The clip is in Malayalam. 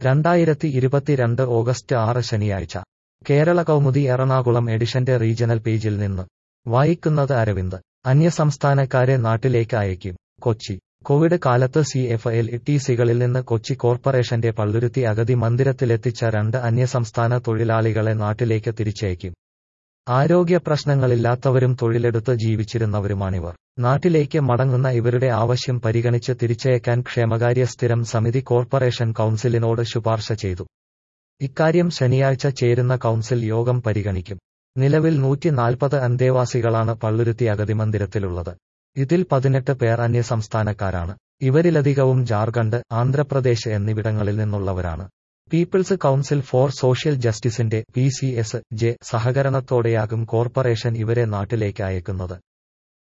രണ്ടായിരത്തി ഇരുപത്തിരണ്ട് ഓഗസ്റ്റ് ആറ് ശനിയാഴ്ച കേരള കൗമുദി എറണാകുളം എഡിഷന്റെ റീജണൽ പേജിൽ നിന്ന് വായിക്കുന്നത് അരവിന്ദ് അന്യസംസ്ഥാനക്കാരെ നാട്ടിലേക്ക് അയക്കും കൊച്ചി കോവിഡ് കാലത്ത് സി എഫ് എൽ ടി സികളിൽ നിന്ന് കൊച്ചി കോർപ്പറേഷന്റെ പള്ളുരുത്തി അഗതി മന്ദിരത്തിലെത്തിച്ച രണ്ട് അന്യസംസ്ഥാന തൊഴിലാളികളെ നാട്ടിലേക്ക് തിരിച്ചയക്കും ആരോഗ്യ പ്രശ്നങ്ങളില്ലാത്തവരും തൊഴിലെടുത്ത് ജീവിച്ചിരുന്നവരുമാണിവർ നാട്ടിലേക്ക് മടങ്ങുന്ന ഇവരുടെ ആവശ്യം പരിഗണിച്ച് തിരിച്ചയക്കാൻ ക്ഷേമകാര്യ സ്ഥിരം സമിതി കോർപ്പറേഷൻ കൗൺസിലിനോട് ശുപാർശ ചെയ്തു ഇക്കാര്യം ശനിയാഴ്ച ചേരുന്ന കൗൺസിൽ യോഗം പരിഗണിക്കും നിലവിൽ നൂറ്റി നാൽപ്പത് അന്തേവാസികളാണ് പള്ളുരുത്തി അഗതി മന്ദിരത്തിലുള്ളത് ഇതിൽ പതിനെട്ട് പേർ അന്യസംസ്ഥാനക്കാരാണ് ഇവരിലധികവും ജാർഖണ്ഡ് ആന്ധ്രാപ്രദേശ് എന്നിവിടങ്ങളിൽ നിന്നുള്ളവരാണ് പീപ്പിൾസ് കൗൺസിൽ ഫോർ സോഷ്യൽ ജസ്റ്റിസിന്റെ പി സി എസ് ജെ സഹകരണത്തോടെയാകും കോർപ്പറേഷൻ ഇവരെ നാട്ടിലേക്ക് അയക്കുന്നത്